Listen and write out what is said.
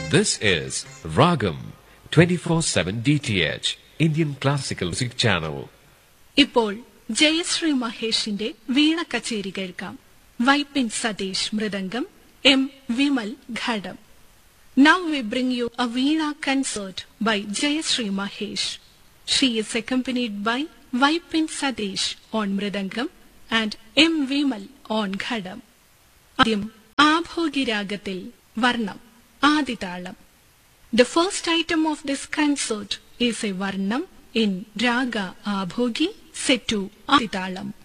This is Ragam 24/7 DTH Indian Classical Music Channel. ഇപ്പോൾ ജയശ്രീ മഹേഷിന്റെ വീണ കച്ചേരി കേൾക്കാം Vypin Satheesh mridangam M Vimal ghatam now we bring you a veena concert by Jayashree Mahesh she is accompanied by Vypin Satheesh on mridangam and M Vimal on ghatam ആദ്യം ആഭോഗിരാഗത്തിൽ വർണ്ണം ആദിതാളം The first item of this concert is a Varnam in Raga Abhogi set to Aditalam.